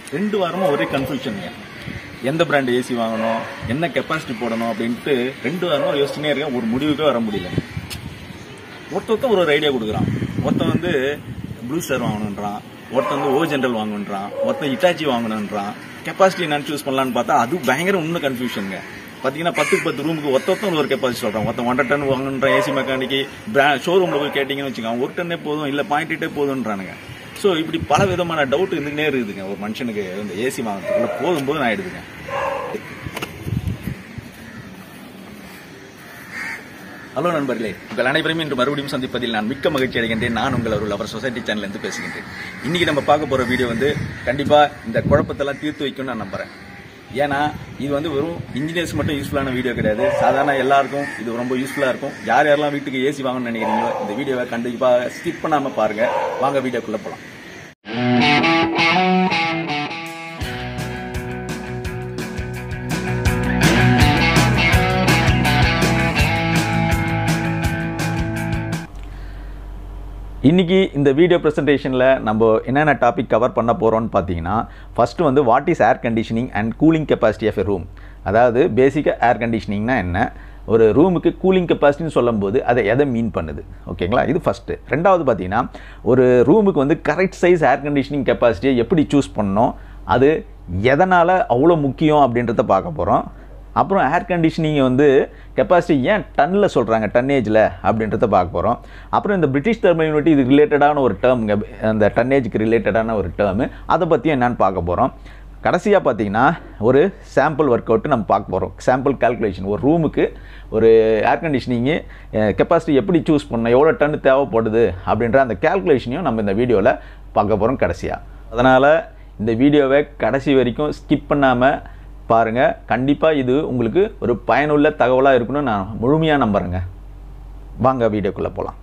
ரெண்டு வாரமும் ஒரே கன்ஃபியூஷனுங்க எந்த பிராண்ட் ஏசி வாங்கணும் என்ன கெப்பாசிட்டி போடணும் அப்படின்ட்டு ரெண்டு வாரமா யோசிச்சுனே இருக்கேன் ஒரு முடிவுக்கே வர முடியல ஒருத்தொருத்தன் ஒரு ஒரு ஐடியா கொடுக்குறான் ஒருத்தன் வந்து ப்ளூ ஸ்டார் வாங்கணுன்றான் ஒருத்தன் வந்து ஓ ஜென்ரல் வாங்கணுன்றான் ஒருத்தன் இட்டாச்சி வாங்கணுன்றான் கெப்பாசிட்டி என்னன்னு சூஸ் பண்ணலான்னு பார்த்தா அது பயங்கர இன்னும் கன்ஃபியூஷனுங்க பார்த்தீங்கன்னா பத்துக்கு பத்து ரூமுக்கு ஒருத்தொருத்தன் ஒரு கெப்பாசிட்டி சொல்கிறான் ஒருத்தன் ஒன்றரை டன் வாங்கணுன்ற ஏசி மெக்கானிக்கு ஷோரூமில் போய் கேட்டிங்கன்னு வச்சுக்கோங்க ஒரு டன்னே போதும் இல்லை பாயிண்ட் எயிட்டே போதுன்றானுங்க ஸோ இப்படி பல விதமான டவுட் இருந்துக்கிட்டே இருக்குதுங்க ஒரு மனுஷனுக்கு இந்த ஏசி வாங்குறதுக்குள்ள போதும் போதும் ஆயிடுதுங்க ஹலோ நண்பர்களே உங்கள் அனைவரையும் இன்று மறுபடியும் சந்திப்பதில் நான் மிக்க மகிழ்ச்சி அடைகின்றேன் நான் உங்கள் ஒரு அவர் சொசைட்டி சேனல்ல இருந்து பேசுகின்றேன் இன்னைக்கு நம்ம பார்க்க போற வீடியோ வந்து கண்டிப்பா இந்த குழப்பத்தெல்லாம் தீர்த்து வைக்கும்னு நான் நம்புறேன் ஏன்னா இது வந்து வெறும் இன்ஜினியர்ஸ் மட்டும் யூஸ்ஃபுல்லான வீடியோ கிடையாது சாதாரண எல்லாருக்கும் இது ரொம்ப யூஸ்ஃபுல்லா இருக்கும் யார் யாரெல்லாம் வீட்டுக்கு ஏசி வாங்கணும்னு நினைக்கிறீங்களோ இந்த வீடியோவை கண்டிப்பா ஸ்கிப் பண்ணாம பாருங்க வாங்க வீடியோக்குள்ள போலாம் இன்னைக்கு இந்த வீடியோ ப்ரெசன்டேஷனில் நம்ம என்னென்ன டாபிக் கவர் பண்ண போகிறோம்னு பார்த்தீங்கன்னா ஃபர்ஸ்ட் வந்து what is air conditioning and cooling capacity of a room அதாவது பேசிக்காக ஏர் கண்டிஷனிங்னா என்ன ஒரு ரூமுக்கு கூலிங் கெப்பாசிட்டின்னு சொல்லும்போது அதை எதை மீன் பண்ணுது ஓகேங்களா இது ஃபஸ்ட்டு ரெண்டாவது பார்த்தீங்கன்னா ஒரு ரூமுக்கு வந்து கரெக்ட் சைஸ் ஏர் கண்டிஷனிங் கெப்பாசிட்டியை எப்படி சூஸ் பண்ணணும் அது எதனால் அவ்வளோ முக்கியம் அப்படின்றத பார்க்க போகிறோம் அப்புறம் ஏர் கண்டிஷனிங்கை வந்து கெப்பாசிட்டி ஏன் டன்னில் சொல்கிறாங்க டன்னேஜில் அப்படின்றத பார்க்க போகிறோம் அப்புறம் இந்த பிரிட்டிஷ் தெர்மல் யூனிட்டி இது ரிலேட்டடான ஒரு டேர்ம் அந்த டன்னேஜுக்கு ரிலேட்டடான ஒரு டேர்மு அதை பற்றியும் என்னன்னு பார்க்க போகிறோம் கடைசியாக பார்த்தீங்கன்னா ஒரு சாம்பிள் ஒர்க் அவுட்டு நம்ம பார்க்க போகிறோம் சாம்பிள் கால்குலேஷன் ஒரு ரூமுக்கு ஒரு ஏர் கண்டிஷனிங்கு கெப்பாசிட்டி எப்படி சூஸ் பண்ணணும் எவ்வளோ டன் தேவைப்படுது அப்படின்ற அந்த கால்குலேஷனையும் நம்ம இந்த வீடியோவில் பார்க்க போகிறோம் கடைசியாக அதனால் இந்த வீடியோவை கடைசி வரைக்கும் ஸ்கிப் பண்ணாமல் பாருங்கள் கண்டிப்பாக இது உங்களுக்கு ஒரு பயனுள்ள தகவலாக இருக்குன்னு நான் முழுமையாக நம்புகிறேங்க வாங்க வீடியோக்குள்ளே போகலாம்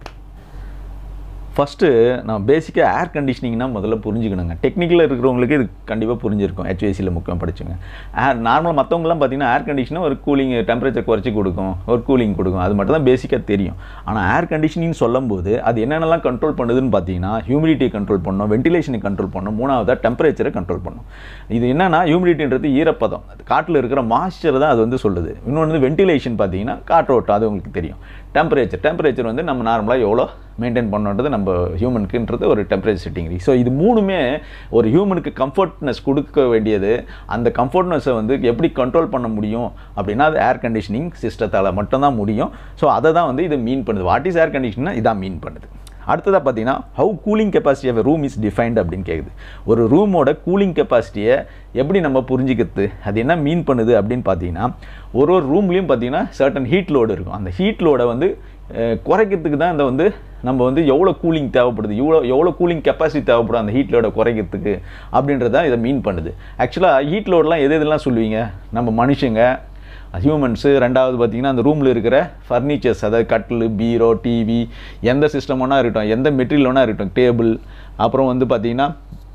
ஃபஸ்ட்டு நான் பேசிக்காக ஏர் கண்டிஷனிங்னா முதல்ல புரிஞ்சுக்கணுங்க டெக்னிக்கலில் இருக்கிறவங்களுக்கு இது கண்டிப்பாக புரிஞ்சிருக்கும் ஹெச்வேசியில் முக்கியம் படிச்சுங்க ஏர் நார்மலாக மற்றவங்களாம் பார்த்தீங்கன்னா ஏர் கண்டிஷனாக ஒரு கூலிங் டெம்பரேச்சர் குறைச்சி கொடுக்கும் ஒரு கூலிங் கொடுக்கும் அது மட்டும் தான் பேசிக்காக தெரியும் ஆனால் ஏர் கண்டிஷனிங் சொல்லும்போது அது என்னென்னலாம் கண்ட்ரோல் பண்ணுதுன்னு பார்த்தீங்கன்னா ஹியூமிடிட்டியை கண்ட்ரோல் பண்ணும் வென்டிலேஷனை கண்ட்ரோல் பண்ணும் மூணாவதாக டெம்பரேச்சரை கண்ட்ரோல் பண்ணும் இது என்னன்னா ஹியூமிடிட்டின்றது ஈரப்பதம் காட்டில் இருக்கிற மாய்ஸ்சர் தான் அது வந்து சொல்லுது இன்னொன்று வந்து வென்டிலேஷன் பார்த்தீங்கன்னா காற்றோட்டம் அது உங்களுக்கு தெரியும் டெம்பரேச்சர் டெம்பரேச்சர் வந்து நம்ம நார்மலாக எவ்வளோ மெயின்டைன் பண்ணுன்றது நம்ம ஹியூமனுக்குன்றது ஒரு டெம்பரேச்சர் செட்டிங் ஸோ இது மூணுமே ஒரு ஹியூமனுக்கு கம்ஃபர்ட்னஸ் கொடுக்க வேண்டியது அந்த கம்ஃபர்ட்னஸை வந்து எப்படி கண்ட்ரோல் பண்ண முடியும் அப்படின்னா அது ஏர் கண்டிஷனிங் சிஸ்டத்தால் மட்டும்தான் முடியும் ஸோ அதை தான் வந்து இது மீன் பண்ணுது வாட் இஸ் ஏர் கண்டிஷனா இதான் மீன் பண்ணுது அடுத்ததாக பார்த்தீங்கன்னா how cooling capacity of room is defined அப்படின்னு கேட்குது ஒரு ரூமோட கூலிங் கெப்பாசிட்டியை எப்படி நம்ம புரிஞ்சுக்கிறது அது என்ன மீன் பண்ணுது அப்படின்னு பார்த்தீங்கன்னா ஒரு ஒரு ரூம்லேயும் பார்த்தீங்கன்னா சர்டன் ஹீட் லோடு இருக்கும் அந்த ஹீட் லோடை வந்து குறைக்கிறதுக்கு தான் இந்த வந்து நம்ம வந்து எவ்வளோ கூலிங் தேவைப்படுது எவ்வளோ எவ்வளோ கூலிங் கெப்பாசிட்டி தேவைப்படும் அந்த ஹீட் லோடை குறைக்கிறதுக்கு அப்படின்றத இதை மீன் பண்ணுது ஆக்சுவலாக ஹீட் லோடெலாம் எது எதெல்லாம் சொல்லுவீங்க நம்ம மனுஷங்க ஹியூமன்ஸு ரெண்டாவது பார்த்திங்கன்னா அந்த ரூமில் இருக்கிற ஃபர்னிச்சர்ஸ் அதாவது கட்டில் பீரோ டிவி எந்த சிஸ்டம் ஒன்றா இருக்கட்டும் எந்த மெட்டீரியல் ஒன்றா இருக்கட்டும் டேபிள் அப்புறம் வந்து பார்த்திங்கன்னா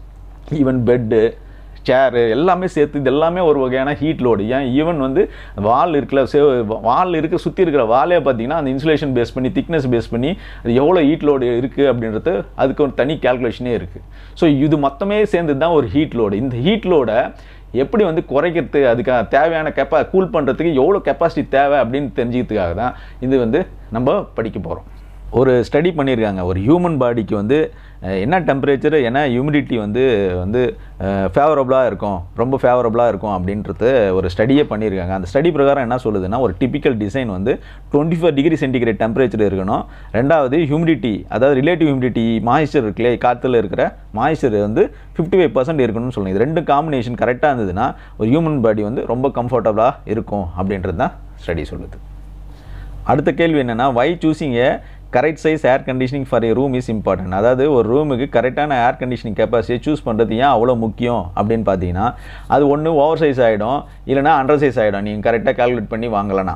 ஈவன் பெட்டு சேரு எல்லாமே சேர்த்து இது எல்லாமே ஒரு வகையான ஹீட் லோடு ஏன் ஈவன் வந்து வால் இருக்கிற சே வால் இருக்க சுற்றி இருக்கிற வாலே பார்த்தீங்கன்னா அந்த இன்சுலேஷன் பேஸ் பண்ணி திக்னஸ் பேஸ் பண்ணி அது எவ்வளோ ஹீட் லோடு இருக்குது அப்படின்றது அதுக்கு ஒரு தனி கேல்குலேஷனே இருக்குது ஸோ இது மொத்தமே சேர்ந்து தான் ஒரு ஹீட் லோடு இந்த ஹீட் லோடை எப்படி வந்து குறைக்கிறது அதுக்காக தேவையான கெப்பா கூல் பண்ணுறதுக்கு எவ்வளோ கெப்பாசிட்டி தேவை அப்படின்னு தெரிஞ்சுக்கிறதுக்காக தான் இது வந்து நம்ம படிக்க போகிறோம் ஒரு ஸ்டடி பண்ணியிருக்காங்க ஒரு ஹியூமன் பாடிக்கு வந்து என்ன டெம்பரேச்சர் என்ன ஹியூமிடிட்டி வந்து வந்து ஃபேவரபுளாக இருக்கும் ரொம்ப ஃபேவரபுளாக இருக்கும் அப்படின்றது ஒரு ஸ்டடியே பண்ணியிருக்காங்க அந்த ஸ்டடி பிரகாரம் என்ன சொல்லுதுன்னா ஒரு டிப்பிக்கல் டிசைன் வந்து twenty four degree centigrade temperature இருக்கணும் ரெண்டாவது ஹியூமிடிட்டி அதாவது ரிலேட்டிவ் ஹியூமிடிட்டி மாய்ஸ்சர் இருக்குல்லே காற்றுல இருக்கிற மாய்ஸ்சர் வந்து ஃபிஃப்டி ஃபைவ் பர்சன்ட் இருக்கணும்னு சொல்லுங்கள் இது ரெண்டு காம்பினேஷன் கரெக்டாக இருந்ததுன்னா ஒரு ஹியூமன் பாடி வந்து ரொம்ப கம்ஃபர்டபுளாக இருக்கும் அப்படின்றது தான் ஸ்டடி சொல்லுது அடுத்த கேள்வி என்னென்னா why choosing a correct size air conditioning for a room is important அதாவது ஒரு ரூமுக்கு கரெக்டான ஏர் கண்டிஷனிங் கெப்பாசிட்டியை சூஸ் பண்ணுறது ஏன் அவ்வளோ முக்கியம் அப்படின்னு பார்த்தீங்கன்னா அது ஒன்று ஓவர் சைஸ் ஆகிடும் இல்லைனா அண்டர் சைஸ் ஆகிடும் நீங்கள் கரெக்டாக கால்குலேட் பண்ணி வாங்கலைன்னா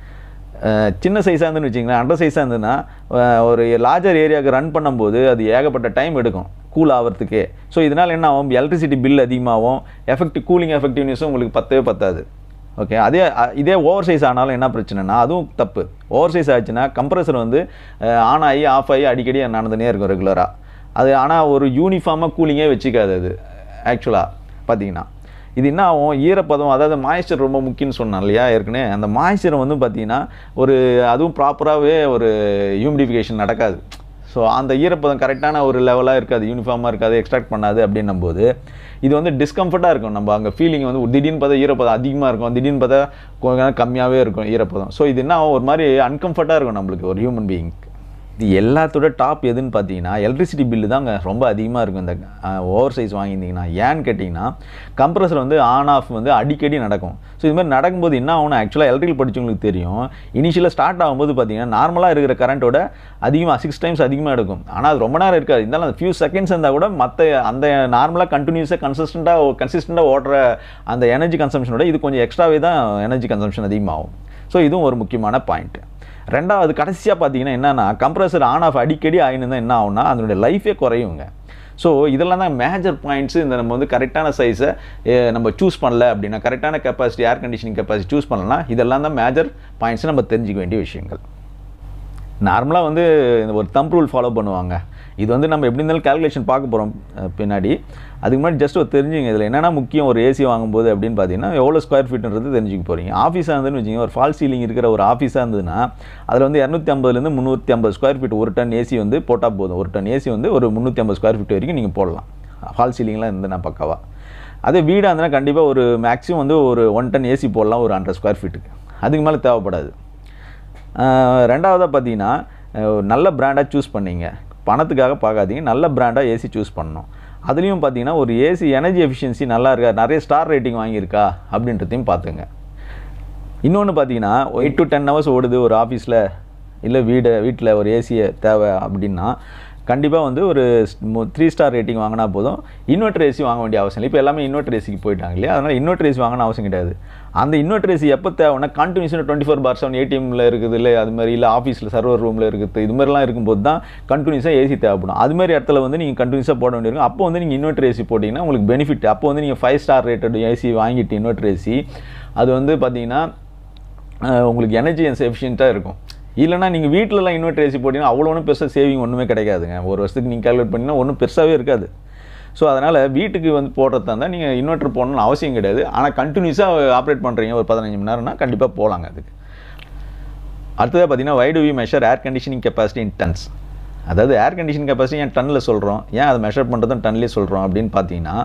சின்ன சைஸாக இருந்துன்னு வச்சிங்களேன் அண்டர் சைஸாக இருந்ததுன்னா ஒரு லார்ஜர் ஏரியாவுக்கு ரன் பண்ணும்போது அது ஏகப்பட்ட டைம் எடுக்கும் கூல் ஆகிறதுக்கு ஸோ இதனால் என்ன ஆகும் எலக்ட்ரிசிட்டி பில் அதிகமாகும் எஃபெக்ட் கூலிங் எஃபெக்டிவ்னஸும் உங்களுக்கு பத்தவே பத்தாது ஓகே அதே இதே ஓவர் சைஸ் ஆனாலும் என்ன பிரச்சனைனா அதுவும் தப்பு ஓவர் சைஸ் ஆச்சுன்னா கம்ப்ரஸர் வந்து ஆன் ஆகி ஆஃப் ஆகி அடிக்கடி நடந்துனே இருக்கும் ரெகுலராக அது ஆனால் ஒரு யூனிஃபார்மாக கூலிங்கே வச்சுக்காது அது ஆக்சுவலாக பார்த்தீங்கன்னா இது என்ன ஆகும் ஈரப்பதம் அதாவது மாய்ஸ்சர் ரொம்ப முக்கியம்னு சொன்னேன் இல்லையா ஏற்கனவே அந்த மாய்ஸ்சரை வந்து பார்த்தீங்கன்னா ஒரு அதுவும் ப்ராப்பராகவே ஒரு ஹியூமிடிஃபிகேஷன் நடக்காது ஸோ அந்த ஈரப்பதம் கரெக்டான ஒரு லெவலாக இருக்காது யூனிஃபார்மாக இருக்காது எக்ஸ்ட்ராக்ட் பண்ணாது அப்படின்னும் போது இது வந்து டிஸ்கம்ஃபர்ட்டாக இருக்கும் நம்ம அங்கே ஃபீலிங் வந்து திடீர்னு பார்த்தா ஈரப்பதம் அதிகமாக இருக்கும் திடீர்னு பார்த்தா கொஞ்ச நேரம் கம்மியாகவே இருக்கும் ஈரப்பதம் ஸோ இது என்ன ஆகும் ஒரு மாதிரி அன்கம்ஃபர்ட்டாக இருக்கும் நம்மளுக்கு ஒரு ஹியூமன் பீயிங்க்கு இது எல்லாத்தோட டாப் எதுன்னு பார்த்தீங்கன்னா எலக்ட்ரிசிட்டி பில்லு தாங்க ரொம்ப அதிகமாக இருக்கும் இந்த ஓவர் சைஸ் வாங்கியிருந்தீங்கன்னா ஏன்னு கேட்டிங்கன்னா கம்ப்ரஸர் வந்து ஆன் ஆஃப் வந்து அடிக்கடி நடக்கும் ஸோ இது மாதிரி நடக்கும்போது என்ன ஆகும்னா ஆக்சுவலாக எலக்ட்ரிக்கல் படிச்சவங்களுக்கு தெரியும் இனிஷியலாக ஸ்டார்ட் ஆகும்போது பார்த்தீங்கன்னா நார்மலாக இருக்கிற கரண்ட்டோட அதிகமாக சிக்ஸ் டைம்ஸ் அதிகமாக எடுக்கும் ஆனால் அது ரொம்ப நேரம் இருக்காது இருந்தாலும் அந்த ஃபியூ செகண்ட்ஸ் இருந்தால் கூட மற்ற அந்த நார்மலாக கண்டினியூஸாக கன்சிஸ்டண்ட்டாக கன்சிஸ்டண்ட்டாக ஓடுற அந்த எனர்ஜி கன்சம்ஷனோட இது கொஞ்சம் எக்ஸ்ட்ராவே தான் எனர்ஜி கன்சம்ஷன் அதிகமாகும் ஸோ இதுவும் ஒரு முக்கியமான பாயிண்ட் ரெண்டாவது கடைசியாக பார்த்தீங்கன்னா என்னன்னா கம்ப்ரஸர் ஆன் ஆஃப் அடிக்கடி ஆகினு தான் என்ன ஆகும்னா அதனுடைய லைஃபே குறையுங்க ஸோ இதெல்லாம் தான் மேஜர் பாயிண்ட்ஸு இந்த நம்ம வந்து கரெக்டான சைஸை நம்ம சூஸ் பண்ணல அப்படின்னா கரெக்டான capacity air conditioning capacity choose பண்ணலன்னா இதெல்லாம் தான் மேஜர் பாயிண்ட்ஸ் நம்ம தெரிஞ்சுக்க வேண்டிய விஷயங்கள் நார்மலாக வந்து இந்த ஒரு தம்ப் ரூல் ஃபாலோ பண்ணுவாங்க இது வந்து நம்ம எப்படி இருந்தாலும் கால்குலேஷன் பார்க்க போகிறோம் பின்னாடி அதுக்கு முன்னாடி ஜஸ்ட் ஒரு தெரிஞ்சுங்க இதில் என்னென்ன முக்கியம் ஒரு ஏசி வாங்கும்போது அப்படின்னு பார்த்தீங்கன்னா எவ்வளோ ஸ்கொயர் ஃபீட்ன்றது தெரிஞ்சுக்க போகிறீங்க ஆஃபீஸாக இருந்ததுன்னு வச்சுங்க ஒரு ஃபால் சீலிங் இருக்கிற ஒரு ஆஃபீஸாக இருந்ததுன்னா அதில் வந்து இரநூத்தி ஐம்பதுலேருந்து முந்நூற்றி ஐம்பது ஸ்கொயர் ஃபீட் ஒரு டன் ஏசி வந்து போட்டால் போதும் ஒரு டன் ஏசி வந்து ஒரு முந்நூற்றி ஐம்பது ஸ்கொயர் ஃபீட் வரைக்கும் நீங்கள் போடலாம் ஃபால் சீலிங்லாம் இருந்ததுன்னா பக்காவா அதே வீடாக இருந்ததுன்னா கண்டிப்பாக ஒரு மேக்ஸிமம் வந்து ஒரு ஒன் டன் ஏசி போடலாம் ஒரு ஹண்ட்ரட் ஸ்கொயர் ஃபீட்டுக்கு அதுக்கு மேலே தேவைப்படாது ரெண்டாவதாக பார்த்தீங்கன்னா நல்ல பிராண்டாக சூஸ் பண்ணிங்க பணத்துக்காக பார்க்காதீங்க நல்ல பிராண்டாக ஏசி சூஸ் பண்ணணும் அதுலேயும் பார்த்தீங்கன்னா ஒரு ஏசி எனர்ஜி எஃபிஷியன்சி நல்லா இருக்கா நிறைய ஸ்டார் ரேட்டிங் வாங்கியிருக்கா அப்படின்றதையும் பார்த்துங்க இன்னொன்று பார்த்தீங்கன்னா எயிட் டு டென் ஹவர்ஸ் ஓடுது ஒரு ஆஃபீஸில் இல்லை வீடு வீட்டில் ஒரு ஏசியை தேவை அப்படின்னா கண்டிப்பாக வந்து ஒரு த்ரீ ஸ்டார் ரேட்டிங் வாங்கினா போதும் இன்வெர்டர் ஏசி வாங்க வேண்டிய அவசியம் இல்லை இப்போ எல்லாமே இன்வெர்டர் ஏசிக்கு போயிட்டாங்க இல்லையா அதனால் இன்வெர்டர் ஏசி வாங்கணும் அவசியம் கிடையாது அந்த இன்வெர்டர் ஏசி எப்போ தேவைன்னா கண்டினியூஸாக டுவெண்ட்டி ஃபோர் பார் செவன் ஏடிஎம்மில் இருக்குது இல்லை அது மாதிரி இல்லை ஆஃபீஸில் சர்வர் ரூமில் இருக்குது இது மாதிரிலாம் இருக்கும்போது தான் கண்டினியூஸாக ஏசி தேவைப்படும் அது மாதிரி இடத்துல வந்து நீங்கள் கண்டினியூஸாக போட வேண்டியிருக்கும் அப்போ வந்து நீங்கள் இன்வெர்டர் ஏசி போட்டிங்கன்னா உங்களுக்கு பெனிஃபிட் அப்போ வந்து நீங்கள் ஃபைவ் ஸ்டார் ரேட்டட் ஏசி வாங்கிட்டு இன்வெர்டர் ஏசி அது வந்து பார்த்தீங்கன்னா உங்களுக்கு எனர்ஜி எஃபிஷியண்ட்டாக இருக்கும் இல்லைனா நீங்கள் வீட்டிலலாம் இன்வெர்டர் ஏசி போட்டிங்கன்னா அவ்வளோ ஒன்றும் பெருசாக சேவிங் ஒன்றுமே கிடைக்காதுங்க ஒரு வருஷத்துக்கு நீங்கள் கால்குலேட் பண்ணிங்கன்னா ஒன்றும் பெருசாகவே இருக்காது ஸோ அதனால் வீட்டுக்கு வந்து போடுறதா இருந்தால் நீங்கள் இன்வெர்டர் போடணும்னு அவசியம் கிடையாது ஆனால் கண்டினியூஸாக ஆப்ரேட் பண்ணுறீங்க ஒரு பதினஞ்சு மணி நேரம்னா கண்டிப்பாக போகலாங்க அதுக்கு அடுத்ததாக பார்த்தீங்கன்னா why do we measure air conditioning capacity in tons அதாவது ஏர் கண்டிஷனிங் கெப்பாசிட்டி ஏன் டன்னில் சொல்கிறோம் ஏன் அதை மெஷர் பண்ணுறதும் டன்லேயே சொல்கிறோம் அப்படின்னு பார்த்தீங்கன்னா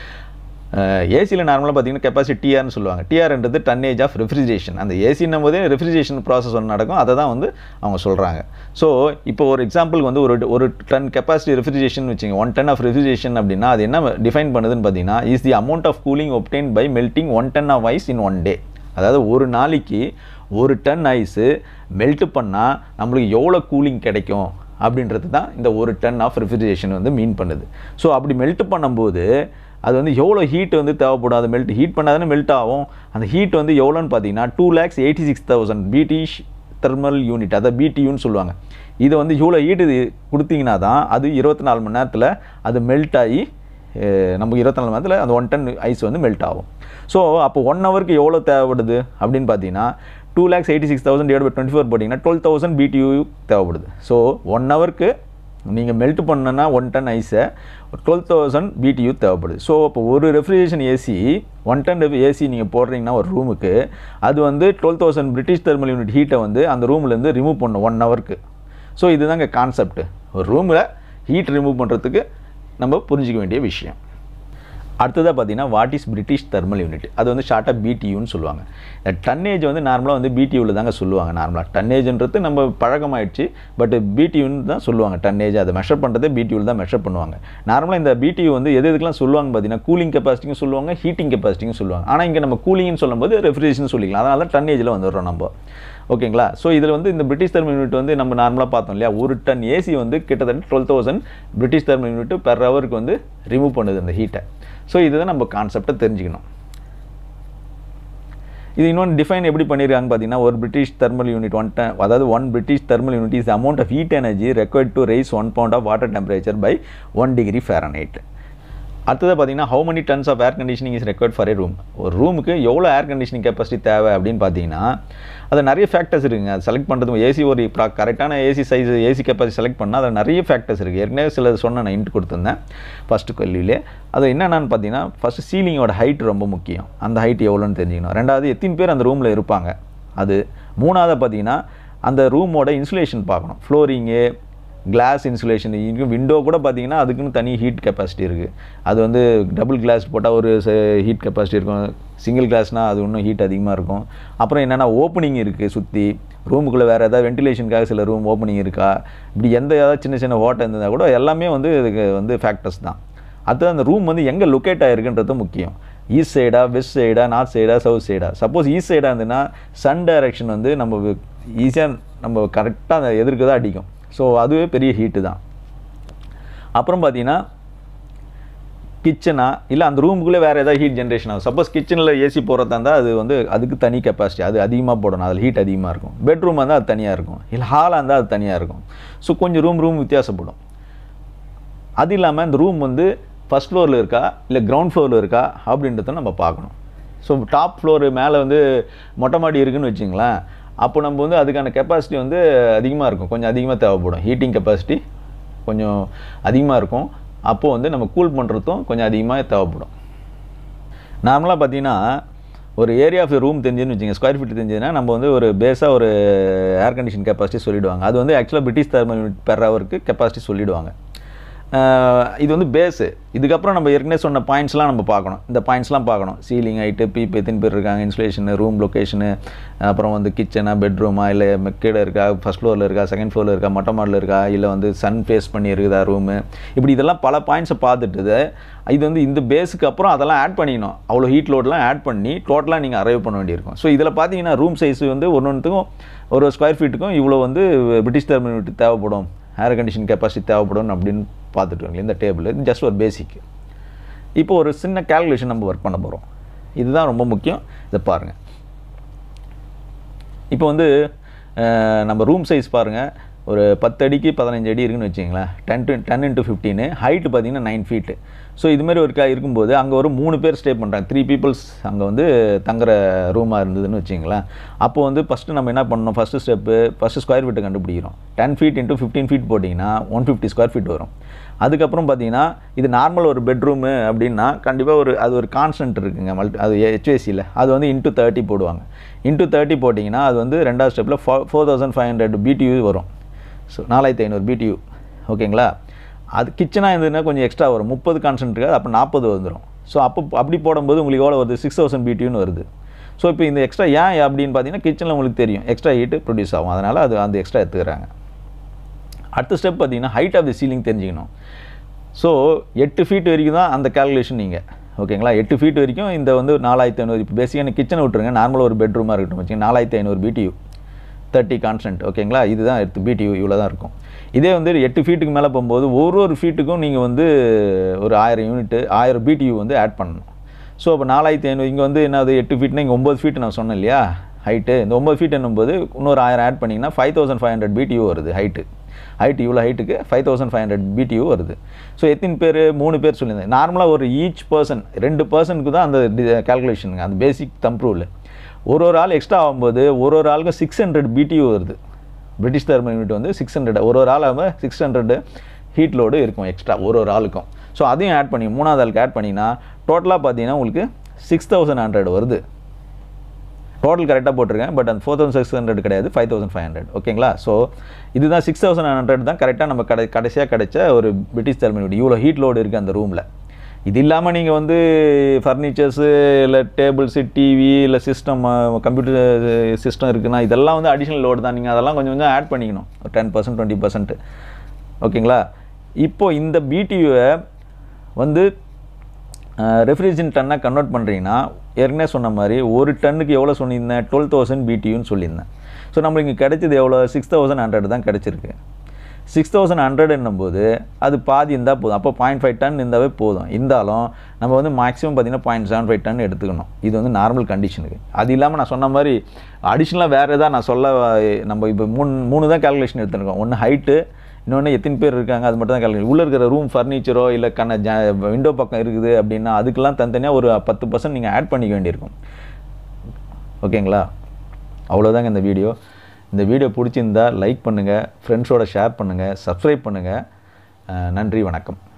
ஏசியில் நார்மலாக பார்த்தீங்கன்னா கெப்பாசிட்டி டிஆர்னு சொல்லுவாங்க டிஆர்ன்றது டன்னேஜ் ஆஃப் ரெஃப்ரிஜரேஷன் அந்த ஏசின்னும் போதே ரெஃப்ரிஜரேஷன் ப்ராசஸ் ஒன்று நடக்கும் அதை தான் வந்து அவங்க சொல்கிறாங்க ஸோ இப்போ ஒரு எக்ஸாம்பிளுக்கு வந்து ஒரு ஒரு டன் கெப்பாசிட்டி ரெஃப்ரிஜரேஷன் வச்சுங்க ஒன் டன் ஆஃப் ரெஃப்ரிஜரேஷன் அப்படின்னா அது என்ன டிஃபைன் பண்ணுதுன்னு பார்த்தீங்கன்னா is the amount of cooling obtained by melting one ton of ice in one day அதாவது ஒரு நாளைக்கு ஒரு டன் ஐஸு மெல்ட் பண்ணால் நம்மளுக்கு எவ்வளோ கூலிங் கிடைக்கும் அப்படின்றது தான் இந்த ஒரு டன் ஆஃப் ரெஃப்ரிஜரேஷன் வந்து மீன் பண்ணுது ஸோ அப்படி மெல்ட் பண்ணும்போது அது வந்து எவ்வளோ ஹீட் வந்து தேவைப்படும் அது மெல்ட் ஹீட் பண்ணாதானே மெல்ட் ஆகும் அந்த ஹீட் வந்து எவ்வளோன்னு பார்த்தீங்கன்னா two lakhs eighty six thousand BT thermal unit அதை பிடியூன்னு சொல்லுவாங்க இதை வந்து இவ்வளோ ஹீட் இது கொடுத்தீங்கன்னா தான் அது இருபத்தி நாலு மணி நேரத்தில் அது மெல்ட் ஆகி நமக்கு இருபத்தி நாலு மணி நேரத்தில் அந்த ஒன் டன் ஐஸ் வந்து மெல்ட் ஆகும் ஸோ அப்போ ஒன் ஹவருக்கு எவ்வளோ தேவைப்படுது அப்படின்னு பார்த்தீங்கன்னா two lakhs eighty six thousand divide by twenty four போட்டிங்கன்னா டுவெல் தௌசண்ட் பிடியூ தேவைப்படுது ஸோ ஒன் ஹவருக்கு நீங்கள் மெல்ட் பண்ணனா ஒன் டன் ஐஸை டுவெல் தௌசண்ட் பிடியூ தேவைப்படுது ஸோ இப்போ ஒரு refrigeration AC one ton AC நீங்கள் போடுறீங்கன்னா ஒரு ரூமுக்கு அது வந்து twelve thousand British thermal unit ஹீட்டை வந்து அந்த ரூம்லேருந்து ரிமூவ் பண்ணும் ஒன் ஹவருக்கு ஸோ இதுதாங்க கான்செப்ட் ஒரு ரூமில் ஹீட் ரிமூவ் பண்ணுறதுக்கு நம்ம புரிஞ்சிக்க வேண்டிய விஷயம் அடுத்ததாக பார்த்தீங்கன்னா what is British thermal unit அது வந்து ஷார்ட்டாக பிடியூன்னு சொல்லுவாங்க இந்த டன்னேஜ் வந்து நார்மலாக வந்து பிடியூவில் தாங்க சொல்லுவாங்க நார்மலாக டன்னேஜ்ன்றது நம்ம பழக்கமாயிடுச்சு பட் பிடியூன்னு தான் சொல்லுவாங்க டன்னேஜ் அதை மெஷர் பண்ணுறதே பிடியூவில் தான் மெஷர் பண்ணுவாங்க நார்மலாக இந்த பிடியூ வந்து எது எதுக்கெல்லாம் சொல்லுவாங்க பார்த்தீங்கன்னா கூலிங் கெப்பாசிட்டியும் சொல்லுவாங்க ஹீட்டிங் கெப்பாசிட்டியும் சொல்லுவாங்க ஆனால் இங்கே நம்ம கூலிங்னு சொல்லும்போது ரெஃப்ரிஜரேஷன் சொல்லிக்கலாம் அதனால தான் டன்னேஜில் வந்துடுறோம் நம்ம ஓகேங்களா ஸோ இதில் வந்து இந்த பிரிட்டிஷ் தெர்மல் யூனிட் வந்து நம்ம நார்மலாக பார்த்தோம் இல்லையா ஒரு டன் ஏசி வந்து கிட்டத்தட்ட twelve thousand British thermal unit per ஹவருக்கு வந்து ரிமூவ் பண்ணுது அந்த ஹீட்டை ஸோ இதுதான் நம்ம கான்செப்டை தெரிஞ்சுக்கணும் இது இன்னொன்று டிஃபைன் எப்படி பண்ணியிருக்காங்க பார்த்தீங்கன்னா ஒரு British thermal unit one ton அதாவது one British thermal unit is amount of heat energy required to rise one pound of water temperature by one degree Fahrenheit அடுத்தது பார்த்தீங்கன்னா how many tons of air conditioning is required for a room ஒரு ரூமுக்கு எவ்வளோ ஏர் conditioning capacity தேவை அப்படின்னு பார்த்தீங்கன்னா அது நிறைய ஃபேக்டர்ஸ் இருக்குங்க அது செலக்ட் பண்ணுறது ஏசி ஒரு ப்ரா கரெக்டான AC size AC capacity select பண்ணால் அதில் நிறைய ஃபேக்டர்ஸ் இருக்குது ஏற்கனவே சில சொன்ன நான் இன்ட் கொடுத்துருந்தேன் ஃபஸ்ட்டு கல்வியிலே அது என்னென்னு பார்த்தீங்கன்னா ஃபஸ்ட்டு சீலிங்கோட ஹைட் ரொம்ப முக்கியம் அந்த ஹைட் எவ்வளோன்னு தெரிஞ்சுக்கணும் ரெண்டாவது எத்தனை பேர் அந்த ரூமில் இருப்பாங்க அது மூணாவது பார்த்தீங்கன்னா அந்த ரூமோட இன்சுலேஷன் பார்க்கணும் ஃப்ளோரிங்கு கிளாஸ் இன்சுலேஷன் இங்கே விண்டோ கூட பார்த்தீங்கன்னா அதுக்குன்னு தனி ஹீட் கெப்பாசிட்டி இருக்குது அது வந்து டபுள் கிளாஸ் போட்டால் ஒரு ஹீட் கெப்பாசிட்டி இருக்கும் சிங்கிள் கிளாஸ்னால் அது இன்னும் ஹீட் அதிகமாக இருக்கும் அப்புறம் என்னென்னா ஓப்பனிங் இருக்குது சுற்றி ரூமுக்குள்ளே வேறு ஏதாவது வென்டிலேஷனுக்காக சில ரூம் ஓப்பனிங் இருக்கா இப்படி எந்த ஏதாவது சின்ன சின்ன ஓட்டை இருந்ததா கூட எல்லாமே வந்து இதுக்கு வந்து ஃபேக்டர்ஸ் தான் அடுத்து அந்த ரூம் வந்து எங்கே லொக்கேட் ஆகிருக்குன்றது முக்கியம் ஈஸ்ட் சைடா வெஸ்ட் சைடா நார்த் சைடா சவுத் சைடா சப்போஸ் ஈஸ்ட் சைடாக இருந்ததுன்னா சன் டைரக்ஷன் வந்து நம்ம ஈஸியாக நம்ம கரெக்டாக அந்த எதிர்க்கு தான் அடிக்கும் ஸோ அதுவே பெரிய ஹீட்டு தான் அப்புறம் பார்த்தீங்கன்னா கிச்சனா இல்லை அந்த ரூமுக்குள்ளே வேறு ஏதாவது ஹீட் ஜென்ரேஷன் ஆகும் சப்போஸ் கிச்சனில் ஏசி போகிறதா இருந்தால் அது வந்து அதுக்கு தனி கெப்பாசிட்டி அது அதிகமாக போடணும் அதில் ஹீட் அதிகமாக இருக்கும் பெட்ரூமாக இருந்தால் அது தனியாக இருக்கும் இல்லை ஹாலாக இருந்தால் அது தனியாக இருக்கும் ஸோ கொஞ்சம் ரூம் ரூம் வித்தியாசப்படும் அது இல்லாமல் இந்த ரூம் வந்து ஃபஸ்ட் ஃப்ளோரில் இருக்கா இல்லை கிரவுண்ட் ஃப்ளோரில் இருக்கா அப்படின்றத நம்ம பார்க்கணும் ஸோ டாப் ஃப்ளோரு மேலே வந்து மொட்டை மாடி இருக்குன்னு வச்சுங்களேன் அப்போ நம்ம வந்து அதுக்கான கெப்பாசிட்டி வந்து அதிகமாக இருக்கும் கொஞ்சம் அதிகமாக தேவைப்படும் ஹீட்டிங் கெப்பாசிட்டி கொஞ்சம் அதிகமாக இருக்கும் அப்போது வந்து நம்ம கூல் பண்ணுறதும் கொஞ்சம் அதிகமாக தேவைப்படும் நார்மலாக பார்த்தீங்கன்னா ஒரு ஏரியா ஆஃப் ரூம் தெரிஞ்சுன்னு வச்சுங்க ஸ்கொயர் ஃபீட் தெரிஞ்சதுன்னா நம்ம வந்து ஒரு பேஸாக ஒரு ஏர் கண்டிஷன் கெப்பாசிட்டி சொல்லிவிடுவாங்க அது வந்து ஆக்சுவலாக பிரிட்டிஷ் தெர்மல் யூனிட் பெர் ஹவருக்கு கெப்பாசிட்டி சொல்லிவிடுவாங்க இது வந்து பேஸு இதுக்கப்புறம் நம்ம ஏற்கனவே சொன்ன பாயிண்ட்ஸ்லாம் நம்ம பார்க்கணும் இந்த பாயிண்ட்ஸ்லாம் பார்க்கணும் சீலிங் ஹைட்டு பீப் எத்தனை பேர் இருக்காங்க இன்சுலேஷனு ரூம் லொக்கேஷனு அப்புறம் வந்து கிச்சனா பெட்ரூமா இல்லை கீழே இருக்கா ஃபஸ்ட் ஃப்ளோரில் இருக்கா செகண்ட் ஃப்ளோரில் இருக்கா மொட்டை மாடில் இருக்கா இல்லை வந்து சன் ஃபேஸ் பண்ணி இருக்குதா ரூமு இப்படி இதெல்லாம் பல பாயிண்ட்ஸை பார்த்துட்டு இது வந்து இந்த பேஸுக்கு அப்புறம் அதெல்லாம் ஆட் பண்ணிக்கணும் அவ்வளோ ஹீட் லோட்லாம் ஆட் பண்ணி டோட்டலாக நீங்கள் அரைவ் பண்ண வேண்டியிருக்கும் ஸோ இதில் பார்த்தீங்கன்னா ரூம் சைஸ் வந்து ஒன்று ஒன்றுத்துக்கும் ஒரு ஸ்கொயர் ஃபீட்டுக்கும் இவ்வளோ வந்து பிரிட்டிஷ் தெர்மல் தேவைப்படும் ஏர் கண்டிஷன் கெப்பாசிட்டி தேவைப்படும் அப்படின்னு பார்த்துட்டு இந்த டேபிள் இது ஜஸ்ட் ஒரு பேசிக் இப்போ ஒரு சின்ன கேல்குலேஷன் நம்ம ஒர்க் பண்ண போகிறோம் இதுதான் ரொம்ப முக்கியம் இதை பாருங்கள் இப்போ வந்து நம்ம ரூம் சைஸ் பாருங்கள் ஒரு பத்து அடிக்கு பதினஞ்சு அடி இருக்குன்னு வச்சிங்களேன் ten to ten into fifteen height பார்த்தீங்கன்னா நைன் ஃபீட்டு ஸோ இதுமாரி ஒரு கா இருக்கும்போது அங்கே ஒரு மூணு பேர் ஸ்டே பண்ணுறாங்க த்ரீ பீப்புள்ஸ் அங்கே வந்து தங்குற ரூமாக இருந்ததுன்னு வச்சிங்களேன் அப்போ வந்து ஃபஸ்ட்டு நம்ம என்ன பண்ணணும் ஃபஸ்ட்டு ஸ்டெப்பு ஃபஸ்ட்டு ஸ்கொயர் ஃபீட்டை கண்டுபிடிக்கிறோம் ten feet into fifteen feet போட்டிங்கன்னா ஒன் ஃபிஃப்டி ஸ்கொயர் ஃபீட் வரும் அதுக்கப்புறம் பார்த்தீங்கன்னா இது நார்மல் ஒரு பெட்ரூமு அப்படின்னா கண்டிப்பாக ஒரு அது ஒரு கான்ஸ்டன்ட் இருக்குங்க மல்டி அது ஹெச்ஏசியில் அது வந்து இன்ட்டு தேர்ட்டி போடுவாங்க இன்ட்டு தேர்ட்டி போட்டிங்கன்னா அது வந்து ரெண்டாவது ஸ்டெப்பில் ஃபோ four thousand five hundred BTU வரும் ஸோ நாலாயிரத்தி ஐநூறு பிடியூ ஓகேங்களா அது கிச்சனாக இருந்ததுன்னா கொஞ்சம் எக்ஸ்ட்ரா வரும் முப்பது கான்சன்ட் இருக்காது அப்போ நாற்பது வந்துடும் ஸோ அப்போ அப்படி போடும்போது உங்களுக்கு எவ்வளோ வருது சிக்ஸ் தௌசண்ட் பிடியூன்னு வருது ஸோ இப்போ இந்த எக்ஸ்ட்ரா ஏன் அப்படின்னு பார்த்தீங்கன்னா கிச்சனில் உங்களுக்கு தெரியும் எக்ஸ்ட்ரா ஹீட்டு ப்ரொடியூஸ் ஆகும் அதனால் அது அந்த எக்ஸ்ட்ரா எடுத்துக்கிறாங்க அடுத்த ஸ்டெப் பார்த்தீங்கன்னா ஹைட் ஆஃப் தி சீலிங் தெரிஞ்சுக்கணும் ஸோ எட்டு ஃபீட் வரைக்கும் தான் அந்த கேல்குலேஷன் நீங்கள் ஓகேங்களா எட்டு ஃபீட் வரைக்கும் இந்த வந்து நாலாயிரத்தி ஐநூறு இப்போ பேசிக்கான கிச்சனை விட்டுருங்க நார்மலாக ஒரு பெட்ரூமாக இருக்கட்டும் வச்சுங்க நாலாயிரத்தி ஐநூறு பிடியூ தேர்ட்டி கான்ஸ்டன்ட் ஓகேங்களா இதுதான் எடுத்து பிடியூ இவ்வளோ தான் இருக்கும் இதே வந்து எட்டு ஃபீட்டுக்கு மேலே போகும்போது ஒரு ஒரு ஃபீட்டுக்கும் நீங்கள் வந்து ஒரு ஆயிரம் யூனிட்டு ஆயிரம் பிடியூ வந்து ஆட் பண்ணணும் ஸோ அப்போ நாலாயிரத்தி ஐநூறு இங்கே வந்து என்னது எட்டு ஃபீட்னா இங்கே ஒம்பது ஃபீட் நான் சொன்னேன் இல்லையா ஹைட்டு இந்த ஒம்பது ஃபீட் என்னும்போது இன்னொரு ஆயிரம் ஆட் பண்ணிங்கன்னா five thousand five hundred BTU வருது ஹைட்டு ஹைட் இவ்வளோ ஹைட்டுக்கு five thousand five hundred BTU வருது ஸோ எத்தனை பேர் மூணு பேர் சொல்லியிருந்தேன் நார்மலாக ஒரு ஈச் பர்சன் ரெண்டு பர்சனுக்கு தான் அந்த கேல்குலேஷனுங்க அந்த பேசிக் தம் ரூல் ஒரு ஒரு ஆள் எக்ஸ்ட்ரா ஆகும்போது ஒரு ஒரு ஆளுக்கும் சிக்ஸ் ஹண்ட்ரட் பிடியூ வருது பிரிட்டிஷ் தெர்மல் யூனிட் வந்து சிக்ஸ் ஹண்ட்ரட் ஒரு ஒரு ஆள் சிக்ஸ் ஹண்ட்ரடு ஹீட் லோடு இருக்கும் எக்ஸ்ட்ரா ஒரு ஒரு ஆளுக்கும் ஸோ அதையும் ஆட் பண்ணி மூணாவது ஆளுக்கு ஆட் பண்ணிங்கன்னா டோட்டலாக பார்த்தீங்கன்னா உங்களுக்கு சிக்ஸ் தௌசண்ட் ஹண்ட்ரட் வருது டோட்டல் கரெக்டாக போட்டிருக்கேன் பட் அந்த ஃபோர் தௌசண்ட் சிக்ஸ் ஹண்ட்ரட் கிடையாது ஃபைவ் தௌசண்ட் ஃபைவ் ஹண்ட்ரட் ஓகேங்களா ஸோ இதுதான் சிக்ஸ் தௌசண்ட் ஹண்ட்ரட் தான் கரெக்டாக நம்ம கடை கடைசியாக கிடைச்ச ஒரு பிரிட்டிஷ் தெர்மல் இவ்வளோ ஹீட் லோடு இருக்குது அந்த ரூமில் இது இல்லாமல் நீங்கள் வந்து ஃபர்னிச்சர்ஸு இல்லை டேபிள்ஸு டிவி இல்லை சிஸ்டம் கம்ப்யூட்டர் சிஸ்டம் இருக்குன்னா இதெல்லாம் வந்து அடிஷ்னல் லோடு தான் நீங்கள் அதெல்லாம் கொஞ்சம் கொஞ்சம் ஆட் பண்ணிக்கணும் ஒரு டென் பர்சன்ட் டுவெண்ட்டி பர்சன்ட் ஓகேங்களா இப்போ இந்த பிடியூவை வந்து ரெஃப்ரிஜின் டன்னாக கன்வெர்ட் பண்ணுறீங்கன்னா ஏற்கனவே சொன்ன மாதிரி ஒரு டன்னுக்கு எவ்வளோ சொல்லியிருந்தேன் டுவெல் தௌசண்ட் பிடியூன்னு சொல்லியிருந்தேன் ஸோ நம்மளுக்கு இங்கே கிடைச்சது எவ்வளோ சிக்ஸ் தௌசண்ட் ஹண்ட்ரட் தான் கிடச்சிருக்கு சிக்ஸ் தௌசண்ட் ஹண்ட்ரட் என்னும்போது அது பாதி இருந்தால் போதும் அப்போ பாயிண்ட் ஃபைவ் டன் இருந்தாவே போதும் இருந்தாலும் நம்ம வந்து மேக்ஸிமம் பார்த்தீங்கன்னா பாயிண்ட் செவன் ஃபைவ் டன் எடுத்துக்கணும் இது வந்து நார்மல் கண்டிஷனுக்கு அது இல்லாமல் நான் சொன்ன மாதிரி அடிஷ்னலாக வேறு எதாவது நான் சொல்ல நம்ம இப்போ மூணு மூணு தான் கேல்குலேஷன் எடுத்துருக்கோம் ஒன்று ஹைட்டு இன்னொன்று எத்தனை பேர் இருக்காங்க அது மட்டும் தான் கால்குலேட் உள்ளே இருக்கிற ரூம் ஃபர்னிச்சரோ இல்லை கண்ண ஜ விண்டோ பக்கம் இருக்குது அப்படின்னா அதுக்கெல்லாம் தனித்தனியாக ஒரு பத்து பர்சன்ட் நீங்கள் ஆட் பண்ணிக்க வேண்டியிருக்கும் ஓகேங்களா அவ்வளோதாங்க இந்த வீடியோ இந்த வீடியோ பிடிச்சிருந்தா லைக் பண்ணுங்கள் ஃப்ரெண்ட்ஸோட ஷேர் பண்ணுங்கள் சப்ஸ்கிரைப் பண்ணுங்கள் நன்றி வணக்கம்